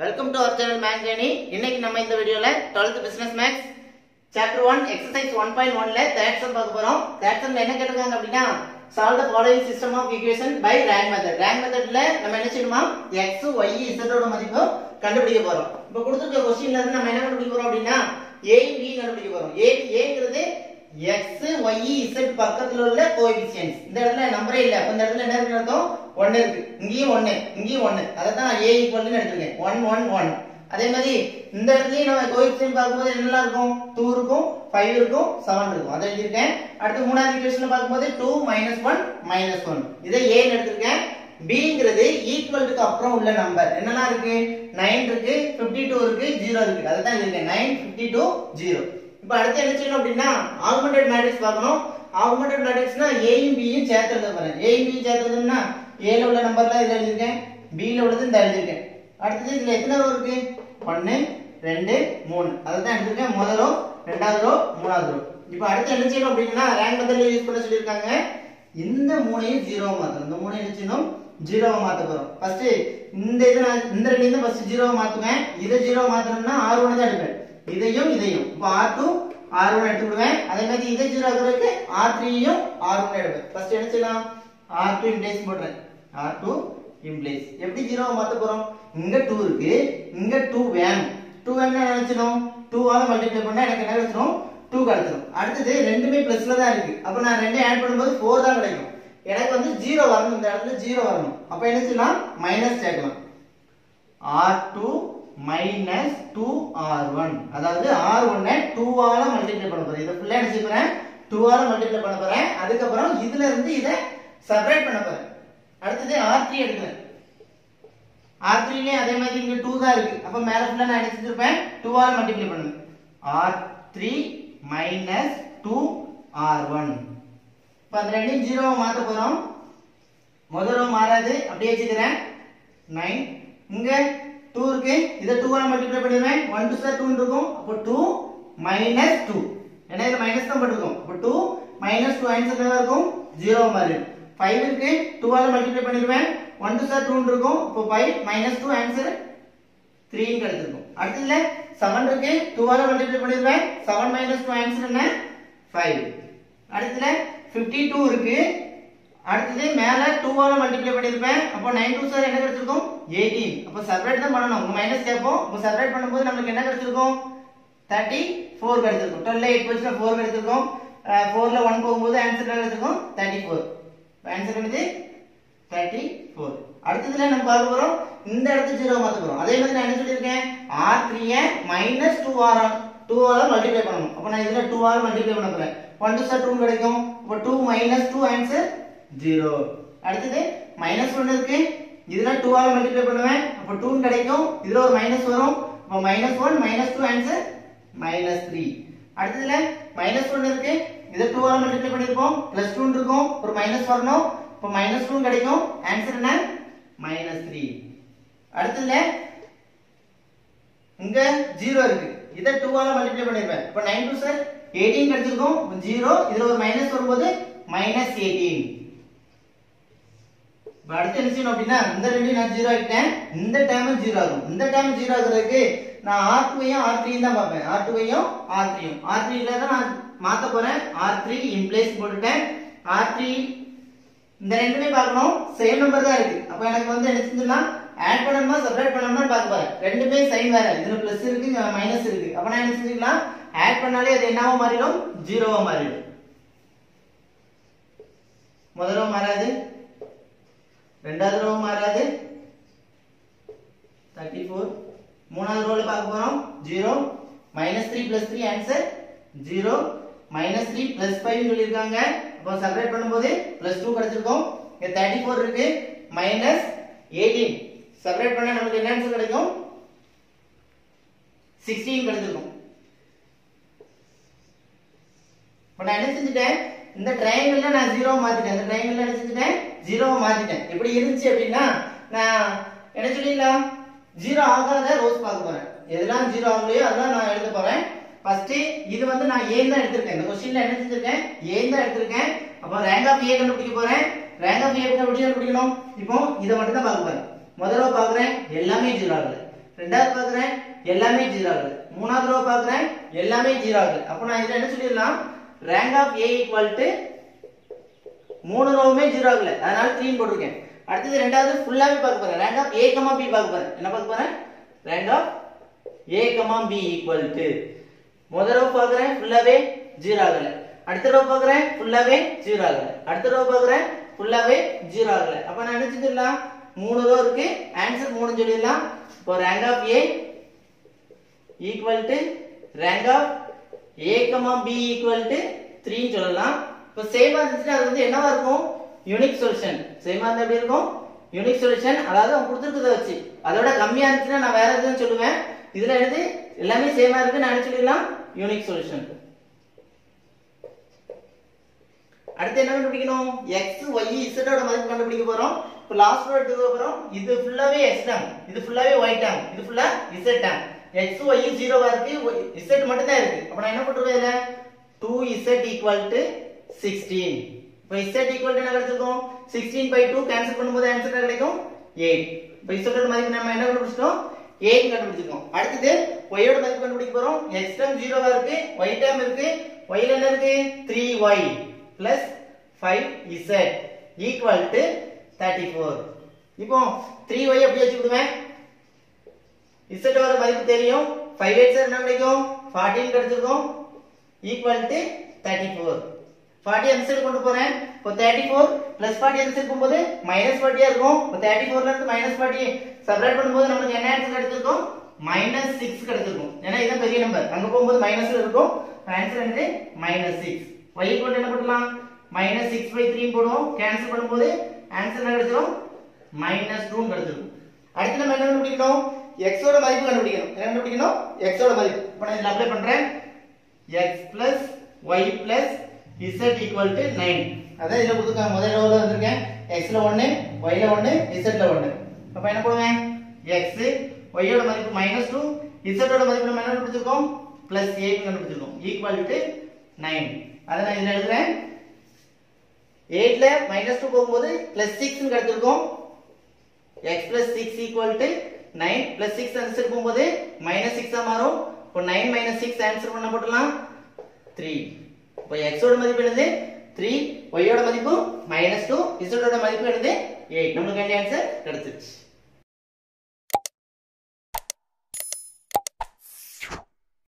welcome to our channel Max journey இன்னைக்கு நம்ம இந்த வீடியோல 12th business maths chapter 1 exercise 1.1 ல தேர்ட் சம் பார்க்க போறோம் தேர்ட் சம்ல என்ன கேட்டிருக்காங்க அப்படின்னா solve the following system of equation by rank method rank மெத்தட்ல நம்ம என்ன செய்யணுமா x y z ஓட மதிப்பு கண்டுபிடிக்க போறோம் இப்போ கொடுத்திருக்க क्वेश्चनல இருந்து நம்ம என்ன கண்டுபிடிக்க போறோம் அப்படின்னா a b கண்டுபிடிக்க போறோம் a aங்கிறது x y z பக்கத்துல உள்ள கோஎஃபிஷியன்ட்ஸ் இந்த இடத்துல நம்பரே இல்ல அப்ப இந்த இடத்துல என்ன இருக்கு அர்த்தம் 1 இருக்கு இங்கேயும் 1 இங்கேயும் 1 அத தான் a ஈக்குவல்னு எடுத்துருக்கேன் 1 1 1 அதே மாதிரி இந்த இடத்துலயும் நம்ம கோஎஃபிஷியன்ட் பார்க்கும்போது என்னெல்லாம் இருக்கும் 2 இருக்கும் 5 இருக்கும் 7 இருக்கும் அதை எழுதிருக்கேன் அடுத்து மூணாவது ஈக்குவேஷன்ல பார்க்கும்போது 2 மைனஸ் 1 மைனஸ் 1 இதை a ன்னு எடுத்திருக்கேன் bங்கிறது ஈக்குவல்ட்டுக்கு அப்புறம் உள்ள நம்பர் என்னெல்லாம் இருக்கு 9 இருக்கு 52 இருக்கு 0 இருக்கு அதை தான் எழுதிருக்கேன் 9 52 0 இப்போ அடுத்து என்ன செய்யணும் அப்படின்னா ஆகுமெண்டட் மேட்ரிக்ஸ் பார்க்கணும் ஆகுமெண்டட் மேட்ரிக்ஸ்னா ஏயும் பியும் சேர்த்து எழுத போறேன் ஏயும் பியும் சேர்த்து எழுதணும்னா ஏல உள்ள நம்பர்ல இதில் எழுதிருக்கேன் பியில் உள்ளது இந்த எழுதிருக்கேன் அடுத்தது இதுல எத்தனை ரோ இருக்கு ஒன்னு ரெண்டு மூணு அதை தான் எடுத்திருக்கேன் முதல் ரோ ரெண்டாவது ரோ மூணாவது ரோ இப்போ அடுத்து என்ன செய்யணும் அப்படின்னா ரேங்க் மெத்தட்ல யூஸ் பண்ண சொல்லியிருக்காங்க இந்த மூணையும் ஜீரோவா மாத்தணும் இந்த மூணையும் என்ன செய்யணும் ஜீரோவா மாத்த போறோம் ஃபர்ஸ்ட் இந்த இது நான் இந்த ரெண்டையும் தான் ஃபர்ஸ்ட் ஜீரோவா மாத்துவேன் இதை ஜீரோவா மாத்தணும்னா ஆர் ஒன்று தான் எடுப்பேன் இதையும் இதையும் இப்போ ஆர் டூ ஆர் ஒன் எடுத்துக்கிடுவேன் அதே மாதிரி இதை ஜீரோ ஆகுறதுக்கு ஆர் த்ரீயும் ஆர் ஒன் எடுப்பேன் ஃபர்ஸ்ட் என்ன செய்யலாம் ஆர் டூ இம்ப்ளேஸ் போடுறேன் ஆர் டூ இம்ப்ளேஸ் எப்படி ஜீரோவை மாத்த போறோம் இங்க டூ இருக்கு இங்க டூ வேணும் டூ வேணும் நினைச்சிடும் டூவால மல்டிப்ளை பண்ணா எனக்கு என்ன கிடைச்சிடும் டூ கிடைச்சிடும் அடுத்தது ரெண்டுமே பிளஸ்ல தான் இருக்கு அப்ப நான் ரெண்டையும் ஆட் பண்ணும்போது ஃபோர் தான் கிடைக்கும் எனக்கு வந்து ஜீரோ வரணும் இந்த இடத்துல ஜீரோ வரணும் அப்ப என்ன செய்யலாம் மைனஸ் சேர்க்கலாம் R two minus two R one அதாவது ஆர் ஒன்னை டூவால மல்டிப்ளை பண்ண போறேன் இதை ஃபுல்லா என்ன செய்ய போறேன் டூவால மல்டிப்ளை பண்ண போறேன் அதுக்கப்புறம் இதுல இருந்து இதை செப்பரேட் பண்ண போறேன் அடுத்தது ஆர் த்ரீ எடுக்கிறேன் ஆர் த்ரீலயும் அதே மாதிரி இங்க டூ தான் இருக்கு அப்ப மேல ஃபுல்லா நான் என்ன செஞ்சிருப்பேன் டூவால மல்டிப்ளை பண்ணுவேன் R three minus two R one இப்போ அந்த ரெண்டையும் ஜீரோவை மாத்த போறோம் முதல்ல மாறாது அப்படியே வச்சுக்கிறேன் நைன் இங்க டூ இருக்கு இதை டூவால மல்டிப்ளை பண்ணிடுவேன் ஒன் டூ சார் டூ இருக்கும் அப்போ டூ மைனஸ் டூ ஏன்னா இது மைனஸ் தான் போட்டுருக்கோம் அப்போ டூ மைனஸ் டூ ஆன்சர் என்ன இருக்கும் ஜீரோ மாதிரி ஃபைவ் இருக்கு டூவால மல்டிப்ளை பண்ணிடுவேன் ஒன் டூ சார் டூ இருக்கும் இப்போ ஃபைவ் மைனஸ் டூ ஆன்சர் த்ரீன்னு கிடைச்சிருக்கும் அடுத்ததுல செவன் இருக்கு டூவால மல்டிப்ளை பண்ணிடுவேன் செவன் மைனஸ் டூ ஆன்சர் என்ன ஃபைவ் அடுத்ததுல ஃபிஃப்டி டூ இருக்கு அடுத்தது மேல டூவால மல்டிப்ளை பண்ணிருப்பேன் அப்போ நைன் டூ சார் என்ன கிடைச்சிருக்கும் எயிட்டீன் அப்போ செப்பரேட் தான் பண்ணணும் உங்க மைனஸ் கேட்போம் இப்போ செப்பரேட் பண்ணும்போது நமக்கு என்ன கிடைச்சிருக்கும் தேர்ட்டி ஃபோர் கிடைச்சிருக்கும் டுவெல் எயிட் போச்சுன்னா ஃபோர் கிடைச்சிருக்கும் ஃபோர்ல ஒன் போகும்போது ஆன்சர் கிடைச்சிருக்கும் தேர்ட்டி ஃபோர் ஆன்சர் என்னது தேர்ட்டி ஃபோர் அடுத்ததுல நம்ம பார்க்க போறோம் இந்த இடத்து ஜீரோ மாத்த போறோம் அதே மாதிரி நான் என்ன சொல்லியிருக்கேன் ஆர் த்ரீய மைனஸ் டூ ஆர் டூ ஆல மல்டிப்ளை பண்ணணும் அப்போ நான் இதுல டூ ஆல் மல்டிப்ளை பண்ண போறேன் ஒன் டூ சார் டூ கிடைக்கும் அப்போ two minus two answer zero அடுத்தது மைனஸ் ஒன் இருக்கு இதுல டூ ஆல மல்டிப்ளை பண்ணுவேன் அப்போ டூ கிடைக்கும் இதுல ஒரு மைனஸ் வரும் அப்போ minus one minus two answer minus three அடுத்ததுல மைனஸ் ஒன் இருக்கு இதை டூ ஆல மல்டிப்ளை பண்ணிருப்போம் பிளஸ் டூ இருக்கும் ஒரு மைனஸ் வரணும் இப்போ மைனஸ் டூ கிடைக்கும் ஆன்சர் என்ன மைனஸ் த்ரீ அடுத்ததுல இங்க ஜீரோ இருக்கு இதை டூ ஆல மல்டிப்ளை பண்ணிருப்பேன் இப்போ நைன் டூ சார் எயிட்டீன் கிடைச்சிருக்கும் ஜீரோ இதுல ஒரு மைனஸ் வரும்போது மைனஸ் எயிட்டீன் இப்போ அடுத்து என்ன செய்யணும் அப்படின்னா இந்த ரெண்டையும் நான் ஜீரோ ஆகிட்டேன் இந்த டைமும் ஜீரோ ஆகும் இந்த டைம் ஜீரோ ஆகுறதுக்கு நான் ஆர் டூவையும் ஆர் த்ரீயும் தான் பார்ப்பேன் ஆர் டூவையும் ஆர் த்ரீயும் ஆர் த்ரீல தான் நான் மாத்த போறேன் ஆர் த்ரீ இம்ப்ளேஸ் போட்டுட்டேன் ஆர் த்ரீ இந்த ரெண்டுமே பார்க்கணும் சேம் நம்பர் தான் இருக்கு அப்போ எனக்கு வந்து என்ன செஞ்சிடலாம் ஆட் பண்ணணுமா செப்பரேட் பண்ணணுமா பார்க்க போறேன் ரெண்டுமே சைன் வேற இதுல பிளஸ் இருக்கு மைனஸ் இருக்கு அப்ப நான் என்ன செஞ்சுக்கலாம் ஆட் பண்ணாலே அது என்னவா மாறிடும் ஜீரோவா மாறிடும் முதல் ரோ மாறாது ரெண்டாவது ரோ மாறாது தேர்ட்டி ஃபோர் மூணாவது ரோல பார்க்க போறோம் zero minus three plus three answer zero minus three plus five சொல்லியிருக்காங்க அப்போ செப்பரேட் பண்ணும்போது பிளஸ் டூ கிடைச்சிருக்கும் இங்க தேர்ட்டி ஃபோர் இருக்கு மைனஸ் எயிட்டீன் செப்பரேட் பண்ணா நமக்கு என்ன ஆன்சர் கிடைக்கும் சிக்ஸ்டீன் கிடைச்சிருக்கும் இப்போ நான் என்ன செஞ்சுட்டேன் இந்த ட்ரையாங்கிள்ல நான் ஜீரோ மாத்திட்டேன் இந்த ட்ரையாங்கிள்ல என்ன செஞ்சுட்டேன் ஜீரோவை மாத்திட்டேன் எப்படி இருந்துச்சு அப்படின்னா நான் என்ன சொல்லிடலாம் ஜீரோ ஆகாத ரோஸ் பார்க்க போறேன் எதெல்லாம் ஜீரோ ஆகலையோ அதெல்லாம் நான் எழுத போறேன் ஃபர்ஸ்ட் இது வந்து நான் ஏன் தான் எடுத்திருக்கேன் இந்த கொஸ்டின்ல என்ன செஞ்சிருக்கேன் ஏன் தான் எடுத்திருக்கேன் அப்போ ரேங்க் ஆஃப் ஏ கண்டுபிடிக்க போறேன் ரேங்க் ஆஃப் ஏ கண்டுபிடிச்சு கண்டுபிடிக்கணும் இப்போ இதை மட்டும் தான் பார்க்க போறேன் முதல்ல பாக்குறேன் எல்லாமே ஜீரோ ஆகல ரெண்டாவது பார்க்குறேன் எல்லாமே ஜீரோ ஆகுது மூணாவது ரோ பார்க்குறேன் எல்லாமே ஜீரோ ஆகுது அப்போ நான் இதில் என்ன சொல்லிடலாம் rank of A equal to மூணு ரோவுமே ஜீரோ ஆகல அதனால த்ரீன்னு போட்டிருக்கேன் அடுத்தது ரெண்டாவது ஃபுல்லாவே பார்க்க போறேன் rank of A comma B பார்க்க போறேன் என்ன பார்க்க போறேன் rank of A comma B equal to முதல் ரோ பார்க்குறேன் ஃபுல்லாவே ஜீரோ ஆகல அடுத்த ரோ பார்க்குறேன் ஃபுல்லாவே ஜீரோ ஆகல அடுத்த ரோ பார்க்குறேன் ஃபுல்லாவே ஜீரோ ஆகல அப்ப நான் என்ன செஞ்சிடலாம் மூணு ரோ இருக்கு ஆன்சர் மூணு சொல்லிடலாம் இப்போ rank of A equal to rank of A comma B equal to த்ரீன்னு சொல்லலாம் இப்போ சேமா இருந்துச்சுன்னா அது வந்து என்னவா இருக்கும் யூனிக் சொல்யூஷன் சேமா இருந்தா எப்படி இருக்கும் யூனிக் சொல்யூஷன் அதாவது அவங்க கொடுத்துருக்கத வச்சு அதோட கம்மியா இருந்துச்சுன்னா நான் வேற எதுவும் சொல்லுவேன் இதுல என்னது எல்லாமே சேமா இருக்கு நான் என்ன சொல்லிடலாம் யூனிக் சொல்யூஷன் அடுத்து என்ன கண்டுபிடிக்கணும் எக்ஸ் ஒய் இசட்டோட மதிப்பு கண்டுபிடிக்க போறோம் இப்போ லாஸ்ட் ரோட் எடுக்க போறோம் இது ஃபுல்லாவே எக்ஸ் டேம் இது ஃபுல்லாவே ஒய் டேம் இது ஃபுல்லா இசட் டேம் எக்ஸ் ஒய் ஜீரோவா இருக்கு இசட் மட்டும் தான் இருக்கு அப்ப நான் என்ன போட்டுருவேன் இதுல two Z equal to sixteen இப்போ இசட் ஈக்குவல் டு என்ன கிடைச்சிருக்கும் சிக்ஸ்டீன் பை டூ கேன்சல் பண்ணும்போது ஆன்சர் என்ன கிடைக்கும் எயிட் இப்போ இசட்டோட மதிப்பு நம்ம என்ன கண்டுபிடிச்சிட்டோம் எயிட் கண்டுபிடிச்சிருக்கோம் அடுத்தது ஒய்யோட மதிப்பு கண்டுபிடிக்க போறோம் எக்ஸ் டேம் ஜீரோவா இருக்கு ஒய் டேம் இருக்கு ஒய்ல என்ன இருக்கு three Y plus five Z equal to thirty four இப்போ த்ரீ ஒய் எப்படி வச்சுக்கிடுவேன் இசட் வர மதிப்பு தெரியும் ஃபைவ் எயிட் சார் என்ன கிடைக்கும் ஃபார்ட்டின் கிடைச்சிருக்கும் equal to thirty four forty அந்த சைடு கொண்டு போறேன் இப்போ தேர்ட்டி ஃபோர் பிளஸ் ஃபார்ட்டி அந்த சைடு போகும்போது மைனஸ் ஃபார்ட்டியா இருக்கும் இப்போ தேர்ட்டி ஃபோர்ல இருந்து மைனஸ் ஃபார்ட்டி செப்பரேட் பண்ணும்போது நமக்கு என்ன ஆன்சர் கிடைச்சிருக்கும் மைனஸ் சிக்ஸ் கிடைச்சிருக்கும் ஏன்னா இதுதான் பெரிய நம்பர் அங்க போகும்போது மைனஸ்ல இருக்கும் ஆன்சர் என்னது மைனஸ் சிக்ஸ் y ஈக்குவல் என்ன பண்ணலாம் மைனஸ் சிக்ஸ் பை த்ரீ போடுவோம் கேன்சல் பண்ணும்போது ஆன்சர் என்ன கிடைச்சிரும் மைனஸ் டூ கிடைச்சிருக்கும் அடுத்து நம்ம என்ன கண்டுபிடிக்கணும் x ஓட மதிப்பு கண்டுபிடிக்கணும் என்ன கண்டுபிடிக்கணும் x ஓட மதிப்பு இப்போ நான் இதில் அப்ளை பண்றேன் x plus y plus z equal to 9 அதான் இதுல கொடுத்துருக்காங்க முதல் ரோல வந்திருக்கேன் x ல 1 y ல 1 z ல 1 அப்ப என்ன பண்ணுவேன் x y ஓட மதிப்பு மைனஸ் டூ z ஓட மதிப்பு நம்ம என்ன கண்டுபிடிச்சிருக்கோம் பிளஸ் எயிட் கண்டுபிடிச்சிருக்கோம் ஈக்குவல் டு நைன் அதை நான் இதுல எழுதுறேன் எயிட்ல மைனஸ் டூ போகும்போது பிளஸ் சிக்ஸ் கிடைச்சிருக்கும் x plus 6 equal to 9 plus 6 answer போகும்போது மைனஸ் சிக்ஸா மாறும் இப்போ 9 மைனஸ் சிக்ஸ் ஆன்சர் பண்ண போட்டலாம் 3 இப்போ x ஓட மதிப்பு என்னது 3 y ஓட மதிப்பு மைனஸ் டூ z ஓட மதிப்பு என்னது 8 நம்மளுக்கு வேண்டிய ஆன்சர் கிடைச்சிருச்சு